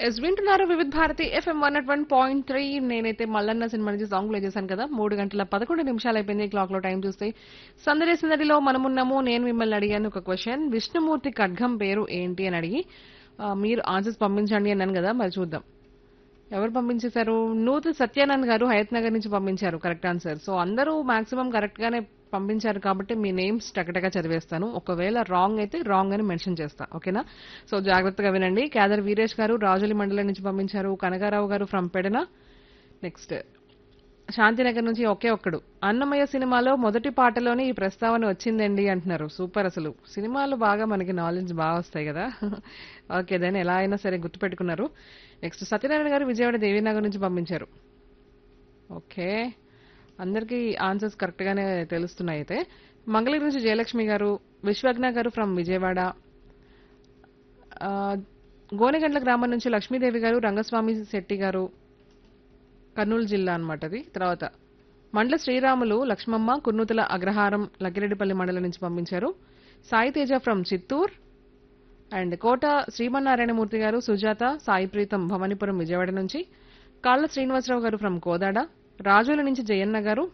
yes వింటున్నారు Vividh Bharati F M one at one point three నేనైతే Mallanna cinema నుంచి సాంగ్ ప్లే చేశాను కదా మూడు గంటల పదకొండు నిమిషాలు అయిపోయింది క్లాక్ లో టైం చూస్తే సందడి సందడిలో మనమున్నాము నేను మిమ్మల్ని అడిగాను ఒక క్వశ్చన్ విష్ణుమూర్తి ఖడ్గం పేరు ఏంటి అని అడిగి ఆ, మీరు ఆన్సర్స్ పంపించండి అన్నాను కదా మరి చూద్దాం ఎవరు పంపించేశారు నూతు సత్యానంద్ గారు హయత్ నగర్ నుంచి పంపించారు కరెక్ట్ ఆన్సర్ సో అందరూ మాక్సిమం కరెక్ట్ గానే పంపించారు కాబట్టి మీ నేమ్స్ టకటగా చదివేస్తాను ఒకవేళ రాంగ్ అయితే రాంగ్ అని మెన్షన్ చేస్తా ఓకేనా సో జాగ్రత్తగా వినండి కేదర్ వీరేష్ గారు రాజులి మండలం నుంచి పంపించారు కనకారావు గారు ఫ్రమ్ పెడన నెక్స్ట్ శాంతినగర్ నుంచి ఒకే ఒక్కడు అన్నమయ్య సినిమాలో మొదటి పాటలోనే ఈ ప్రస్తావన వచ్చిందండి అంటున్నారు సూపర్ అసలు సినిమాలు బాగా మనకి నాలెడ్జ్ బాగా వస్తాయి కదా ఓకే దాన్ని ఎలా అయినా సరే గుర్తుపెట్టుకున్నారు నెక్స్ట్ సత్యనారాయణ గారు విజయవాడ దేవీనగర్ నుంచి పంపించారు ఓకే అందరికీ ఆన్సర్స్ కరెక్ట్ గానే తెలుస్తున్నాయి అయితే మంగళగిరి నుంచి జయలక్ష్మి గారు విశ్వజ్ఞ గారు ఫ్రమ్ విజయవాడ ఆ, గోనెగండ్ల గ్రామం నుంచి లక్ష్మీదేవి గారు రంగస్వామి శెట్టి గారు కర్నూలు జిల్లా అన్నమాట అది తర్వాత మండల శ్రీరాములు లక్ష్మమ్మ కుర్నూతల అగ్రహారం లక్కిరెడ్డిపల్లి మండలం నుంచి పంపించారు సాయి తేజ ఫ్రమ్ చిత్తూర్ అండ్ కోట శ్రీమన్నారాయణమూర్తి గారు సుజాత సాయి ప్రీతం భవానీపురం విజయవాడ నుంచి కాళ్ళ శ్రీనివాసరావు గారు ఫ్రమ్ కోదాడ రాజుల నుంచి జయన్న గారు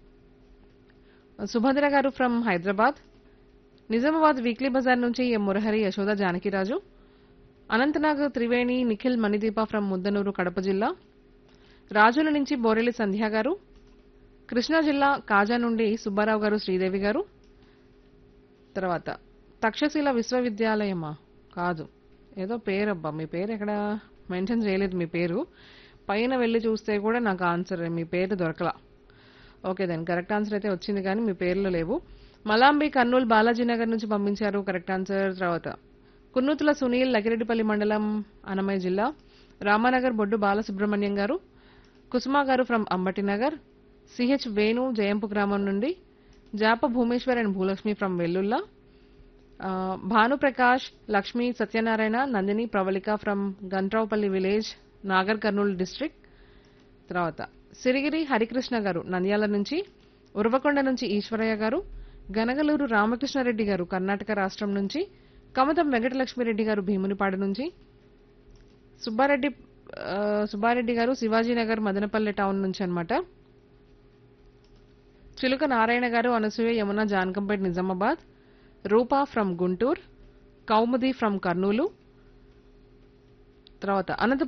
సుభద్ర గారు ఫ్రమ్ హైదరాబాద్ నిజామాబాద్ వీక్లీ బజార్ నుంచి ఎం మురహరి యశోద జానకిరాజు అనంతనాగ్ త్రివేణి నిఖిల్ మణిదీప ఫ్రమ్ ముద్దనూరు కడప జిల్లా రాజుల నుంచి బోరెల్లి సంధ్య గారు కృష్ణా జిల్లా కాజా నుండి సుబ్బారావు గారు శ్రీదేవి గారు తర్వాత తక్షశిల విశ్వవిద్యాలయమా కాదు ఏదో పేరబ్బా మీ పేరు ఎక్కడ మెన్షన్ చేయలేదు మీ పేరు పైన వెళ్ళి చూస్తే కూడా నాకు ఆన్సర్ మీ పేరు దొరకలా ఓకే దెన్ కరెక్ట్ ఆన్సర్ అయితే వచ్చింది కానీ మీ పేర్లు లేవు మలాంబి కర్నూలు బాలాజీ నగర్ నుంచి పంపించారు కరెక్ట్ ఆన్సర్ తర్వాత కున్నూతుల సునీల్ లగిరెడ్డిపల్లి మండలం అన్నమయ్య జిల్లా రామానగర్ బొడ్డు బాలసుబ్రహ్మణ్యం గారు కుసుమా గారు ఫ్రమ్ అంబటి నగర్ సిహెచ్ వేణు జయంపు గ్రామం నుండి జాప భూమేశ్వర్ అండ్ భూలక్ష్మి ఫ్రమ్ వెల్లుల్లా ఆ, Bhanuprakash Lakshmi Satyanarayana Nandini Pravalika from Gantraopalli village Nagar Kurnool district తర్వాత సిరిగిరి హరికృష్ణ గారు నంద్యాల నుంచి ఉరవకొండ నుంచి ఈశ్వరయ్య గారు గనగలూరు రామకృష్ణారెడ్డి గారు కర్ణాటక రాష్ట్రం నుంచి కమతం వెంకటలక్ష్మిరెడ్డి గారు భీమునిపాడు నుంచి సుబ్బారెడ్డి ఆ, సుబ్బారెడ్డి గారు శివాజీనగర్ మదనపల్లె టౌన్ నుంచి అన్నమాట చిలుక నారాయణ గారు అనసూయ యమున జానకంపేట్ నిజామాబాద్ రూపా ఫ్రమ్ గుంటూరు కౌముది ఫ్రమ్ కర్నూలు తర్వాత అనంత